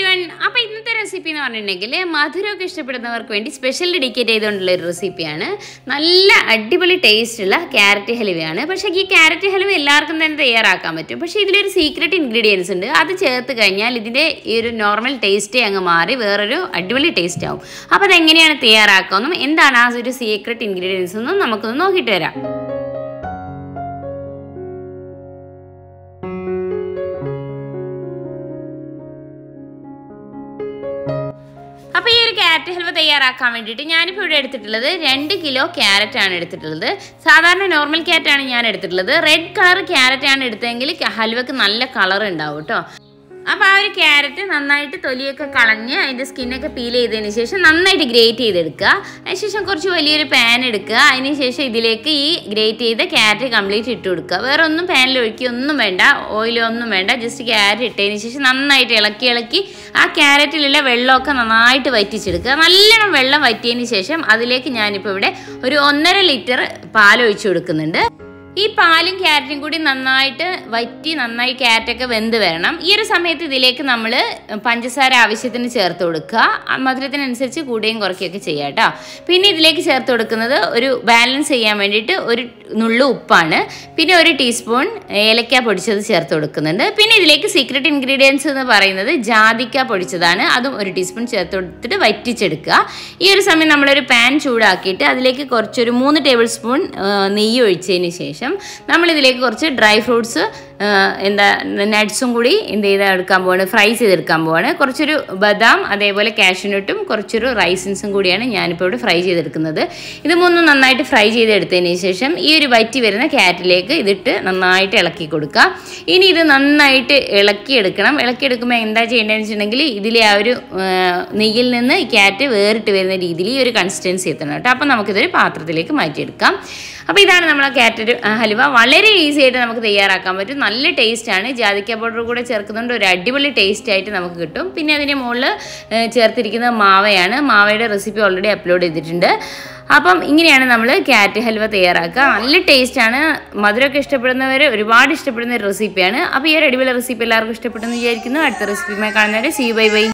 one അപ്പോൾ ഇന്നത്തെ recipe എന്ന് പറഞ്ഞിട്ടുണ്ടെങ്കിൽ മധുരമൊക്കെ ഇഷ്ടപ്പെടുന്നവർക്ക് വേണ്ടി സ്പെഷ്യൽ ഡെഡിക്കേറ്റ് ചെയ്തുകൊണ്ടുള്ള ഒരു റെസിപ്പിയാണ് നല്ല അടിപൊളി ടേസ്റ്റുള്ള ക്യാരറ്റ് ഹലുവയാണ് പക്ഷേ ഈ ക്യാരറ്റ് ഹലുവ എല്ലാവർക്കും തന്നെ തയ്യാറാക്കാൻ പറ്റും പക്ഷേ ഇതിലൊരു സീക്രട്ട് ഇൻഗ്രീഡിയൻസ് ഉണ്ട് അത് ചേർത്ത് കഴിഞ്ഞാൽ ഇതിൻ്റെ ഈ ഒരു നോർമൽ ടേസ്റ്റേ അങ്ങ് മാറി വേറൊരു അടിപൊളി ടേസ്റ്റ് ആവും അപ്പോൾ അതെങ്ങനെയാണ് തയ്യാറാക്കാമെന്നും എന്താണ് ആ ഒരു സീക്രട്ട് ഇൻഗ്രീഡിയൻസ് എന്നും നമുക്കൊന്ന് നോക്കിയിട്ട് വരാം അപ്പോൾ ഈ ഒരു ക്യാരറ്റ് ഹൽവ തയ്യാറാക്കാൻ വേണ്ടിയിട്ട് ഞാനിപ്പോൾ ഇവിടെ എടുത്തിട്ടുള്ളത് രണ്ട് കിലോ ക്യാരറ്റ് ആണ് എടുത്തിട്ടുള്ളത് സാധാരണ നോർമൽ ക്യാരറ്റ് ആണ് ഞാൻ എടുത്തിട്ടുള്ളത് റെഡ് കളർ ക്യാരറ്റ് ആണ് എടുത്തതെങ്കിൽ ഹൽവക്ക് നല്ല കളർ ഉണ്ടാവും കേട്ടോ അപ്പോൾ ആ ഒരു ക്യാരറ്റ് നന്നായിട്ട് തൊലിയൊക്കെ കളഞ്ഞ് അതിൻ്റെ സ്കിന്നൊക്കെ പീൽ ചെയ്തതിന് ശേഷം നന്നായിട്ട് ഗ്രേറ്റ് ചെയ്തെടുക്കുക അതിനുശേഷം കുറച്ച് വലിയൊരു പാൻ എടുക്കുക അതിന് ശേഷം ഇതിലേക്ക് ഈ ഗ്രേറ്റ് ചെയ്ത ക്യാരറ്റ് കംപ്ലീറ്റ് ഇട്ട് കൊടുക്കുക വേറെ ഒന്നും പാനിൽ ഒഴിക്കുകയൊന്നും വേണ്ട ഓയിലൊന്നും വേണ്ട ജസ്റ്റ് ക്യാരറ്റ് ഇട്ടതിന് ശേഷം നന്നായിട്ട് ഇളക്കി ഇളക്കി ആ ക്യാരറ്റിലുള്ള വെള്ളമൊക്കെ നന്നായിട്ട് വറ്റിച്ചെടുക്കുക നല്ലോണം വെള്ളം വറ്റിയതിന് ശേഷം അതിലേക്ക് ഞാനിപ്പോൾ ഇവിടെ ഒരു ഒന്നര ലിറ്റർ പാൽ ഒഴിച്ചു കൊടുക്കുന്നുണ്ട് ഈ പാലും ക്യാരറ്റും കൂടി നന്നായിട്ട് വറ്റി നന്നായി ക്യാരറ്റൊക്കെ വെന്ത് വരണം ഈ ഒരു സമയത്ത് ഇതിലേക്ക് നമ്മൾ പഞ്ചസാര ആവശ്യത്തിന് ചേർത്ത് കൊടുക്കുക ആ മധുരത്തിനനുസരിച്ച് കൂടുകയും കുറയ്ക്കുകയൊക്കെ ചെയ്യാം കേട്ടോ പിന്നെ ഇതിലേക്ക് ചേർത്ത് കൊടുക്കുന്നത് ഒരു ബാലൻസ് ചെയ്യാൻ വേണ്ടിയിട്ട് ഒരു നുള്ളു ഉപ്പാണ് പിന്നെ ഒരു ടീസ്പൂൺ ഏലക്ക പൊടിച്ചത് ചേർത്ത് കൊടുക്കുന്നുണ്ട് പിന്നെ ഇതിലേക്ക് സീക്രട്ട് ഇൻഗ്രീഡിയൻസ് എന്ന് പറയുന്നത് ജാതിക്ക പൊടിച്ചതാണ് അതും ഒരു ടീസ്പൂൺ ചേർത്ത് കൊടുത്തിട്ട് വറ്റിച്ചെടുക്കുക ഈ ഒരു സമയം നമ്മളൊരു പാൻ ചൂടാക്കിയിട്ട് അതിലേക്ക് കുറച്ചൊരു മൂന്ന് ടേബിൾ സ്പൂൺ നെയ്യ് ഒഴിച്ചതിന് ശേഷം നമ്മളിതിലേക്ക് കുറച്ച് ഡ്രൈ ഫ്രൂട്ട്സ് എന്താ നട്ട്സും കൂടി എന്ത് ചെയ്ത് എടുക്കാൻ പോവാണ് ഫ്രൈ ചെയ്തെടുക്കാൻ പോവാണ് കുറച്ചൊരു ബദാം അതേപോലെ കാഷ്യൂനട്ടും കുറച്ചൊരു റൈസിൻസും കൂടിയാണ് ഞാനിപ്പോൾ ഇവിടെ ഫ്രൈ ചെയ്തെടുക്കുന്നത് ഇത് മൂന്നും നന്നായിട്ട് ഫ്രൈ ചെയ്തെടുത്തതിന് ശേഷം ഈ ഒരു വറ്റി വരുന്ന ക്യാറ്റിലേക്ക് ഇതിട്ട് നന്നായിട്ട് ഇളക്കി കൊടുക്കുക ഇനി ഇത് നന്നായിട്ട് ഇളക്കിയെടുക്കണം ഇളക്കിയെടുക്കുമ്പോൾ എന്താ ചെയ്യേണ്ടതെന്ന് വെച്ചിട്ടുണ്ടെങ്കിൽ ഇതിലെ ആ ഒരു നെയ്യിൽ നിന്ന് ക്യാറ്റ് വേറിട്ട് വരുന്ന രീതിയിൽ ഈ ഒരു കൺസിസ്റ്റൻസി എത്തണം കേട്ടോ അപ്പോൾ നമുക്കിതൊരു പാത്രത്തിലേക്ക് മാറ്റിയെടുക്കാം അപ്പോൾ ഇതാണ് നമ്മളെ ക്യാരറ്റ് ഹലുവ വളരെ ഈസി ആയിട്ട് നമുക്ക് തയ്യാറാക്കാൻ പറ്റും നല്ല ടേസ്റ്റാണ് ജാതിക്ക പൗഡർ കൂടെ ചേർക്കുന്നതുകൊണ്ട് ഒരു അടിപൊളി ടേസ്റ്റ് ആയിട്ട് നമുക്ക് കിട്ടും പിന്നെ അതിൻ്റെ മുകളിൽ ചേർത്തിരിക്കുന്നത് മാവയാണ് മാവയുടെ റെസിപ്പി ഓൾറെഡി അപ്ലോഡ് ചെയ്തിട്ടുണ്ട് അപ്പം ഇങ്ങനെയാണ് നമ്മൾ ക്യാരറ്റ് ഹൽവ തയ്യാറാക്കുക നല്ല ടേസ്റ്റാണ് മധുരമൊക്കെ ഇഷ്ടപ്പെടുന്നവർ ഒരുപാട് ഇഷ്ടപ്പെടുന്ന ഒരു റെസിപ്പിയാണ് അപ്പോൾ ഈ ഒരു അടിപൊളി റെസിപ്പി എല്ലാവർക്കും ഇഷ്ടപ്പെട്ടെന്ന് വിചാരിക്കുന്നു അടുത്ത റെസിപ്പിയുമായി കാണുന്നവരെ സി ബൈ ബൈ